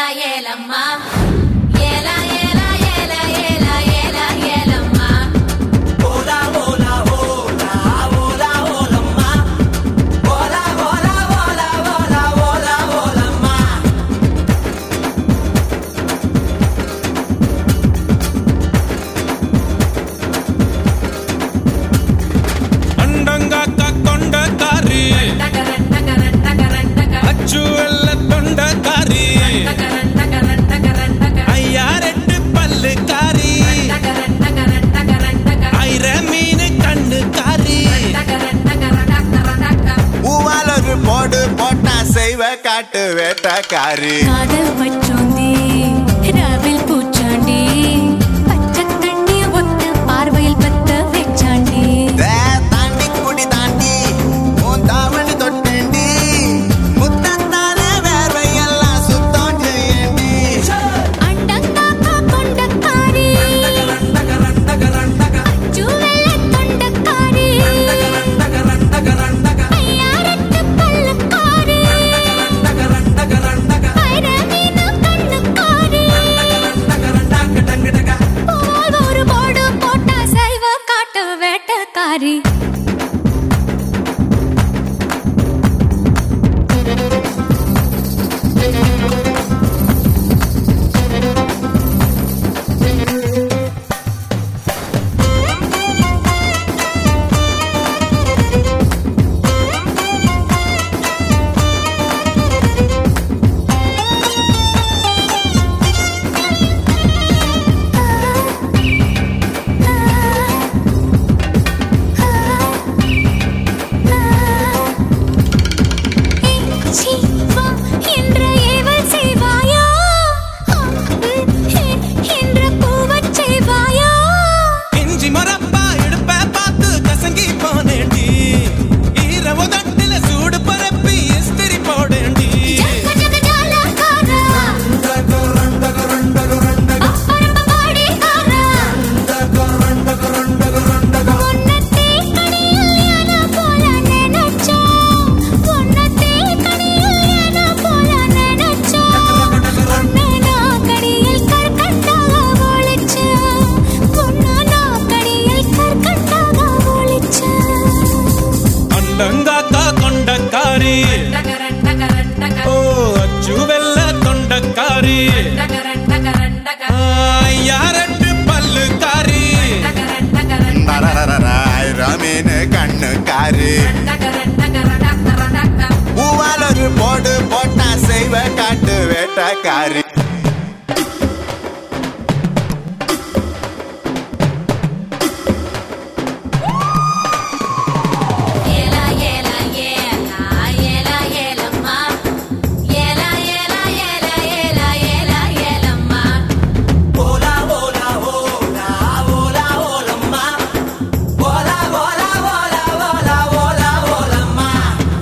ஏலம்மா ஏலா ஏலா ஏலா ஏலா ஏலா ஏலம்மா ஓலா ஓலா ஓலா ஓலா ஓலம்மா ஓலா ஓலா ஓலா ஓலா ஓலா ஓலம்மா ಅಂಡಂಗಾಕ ಕೊಂಡಕಾರಿ டகரன் டகரன் டகரன் டகரன் ಅಚ್ಚು ಎಲ್ಲ ತೊಂಡಕಾರಿ டகரன் டகரன் டகரன் டகரன் ஐயாரெட்டு பல்லு காரி டகரன் டகரன் டகரன் டகரன் ஐர மீன் கண்ணு காரி டகரன் டகரன் டகரன் டகரன் பூவாலொரு போடு போட்டா செய்வ காட்டு வேட்டக்காரி காதல் வச்சோந்தே ராவில் பூச்சாண்டி பச்சை தண்ணிய ஒத்த பார்வையில் பத்த வச்சாண்டி தே தாண்டி குடி தாண்டி உன் தாவணி தொட்டேண்டி முத்தத்தால வேர்வையெல்லாம் சுத்தம் செய்யண்டி அண்டங்காக்கா கொண்டக்காரி டகரன் டகரன் டகரன் ஜூவெல்ல தொண்டக்காரி டகரன் டகரன் டகரன் ஐயாரத்து பல்லக்காரி டகரன் டகரன் டகரன் ஐரமீன கண்ணுக்காரி டகரன் டக டங்க டக போல் ஒரு போடு போட்டா சைவ காட்டு வேட்டக்காரி சி வா என்ற ஏவல் செய்வாயா என்ற பூவச் செய்வாயா இஞ்சி மரப்பா இடுப்ப பார்த்து கசங்கி போனேண்டி ஈர உதட்டில சூடு பரப்பி இஸ்திரி போடேண்டி ஜக ஜக ஜாலக்காரா டகரன் டகரன் டகரன் டக அப்பரம்ப பாடிக்காரா டகரன் டகரன் டகரன் டக உன்னத்தே கனியில் யானா போல நினைச்சா உன்னத்தே கனியில் யானா போல நினைச்சா உன்னை நான் கடியில் கற்கண்டாக ஒளிச்சா உன்னை நான் கடியில் கற்கண்டாக ஒளிச்சா ಅಂಡಂಗಾಕ ಕೊಂಡಕಾರಿ டகரன் டகரன் ಓ டகரன் ಅಚ್ಚು வெல்ல ತೊಂಡಕಾರಿ டகரன் டகரன் டகரன் ஐயாரெட்டு பல்லு காரி டகரன் டகரன் ரமீன் கண்ணுக்காரி டகரன் டகரன் டகரன் டகரன் பூவாலொரு போடு போட்டா செய்வ காட்டு வேட்டக்காரி ஏலா ஏலா ஏலா ஏலா ஏலம்மா ஏலா ஏலா ஏலா ஏலா ஏலா ஏலம்மா ஓலா ஓலா ஓலா ஓலா ஓலம்மா ஓலா ஓலா ஓலா ஓலா ஓலா ஓலம்மா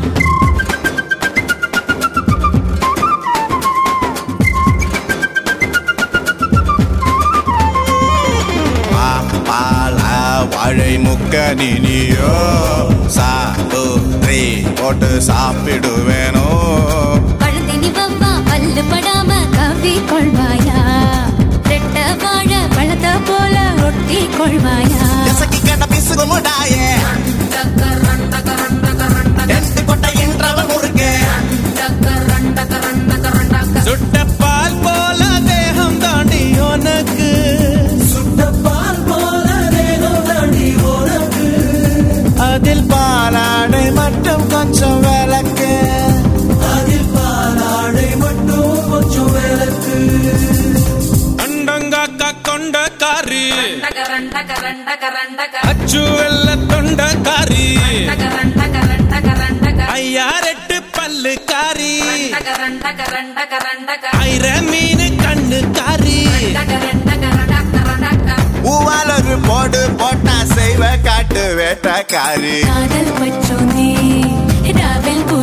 பால வாழை முக்க நினியோ சாப்பிட்ரி போட்டு சாப்பிடுவேனோ பழுதினி வவ்வா பல்லு படாம கவி கொள்வாயா ரெட்ட வாழ பழத்த போல ஒட்டி கொள்வாயா எசக்கி கண்ட பிசுகு முடாயே டகரன் டகரன் டகரன் டகரன் எட்டு கொட்ட இன்றவன் முறுக்கு டகரன் டகரன் டகரன் டகரன் சுட்ட பால் போல தேகம் தாண்டி உனக்கு சுட்ட பால் போல தேகம் தாண்டி உனக்கு அதில் பாலாடை மட்டும் கொஞ்சம் விளக்கு அதில் பாலாடை மட்டும் கொஞ்சம் விளக்கு ಅಂಡಂಗಾಕ ಕೊಂಡಕಾರಿ டகரன் டகரன் டகரன் டகரன் ಅಚ್ಚು ಎಲ್ಲ ತೊಂಡಕಾರಿ டகரன் டகரன் டகரன் டகரன் ஐயாரெட்டு பல்லு காரி டகரன் டகரன் டகரன் டகரன் ஐர மீன் கண்ணு காரி டகரன் டகரன் டகரன் டகரன் பூவாலொரு போடு போட்டா செய்வ காட்டு வேட்டக்காரி காதல் பற்றோனே ராவில்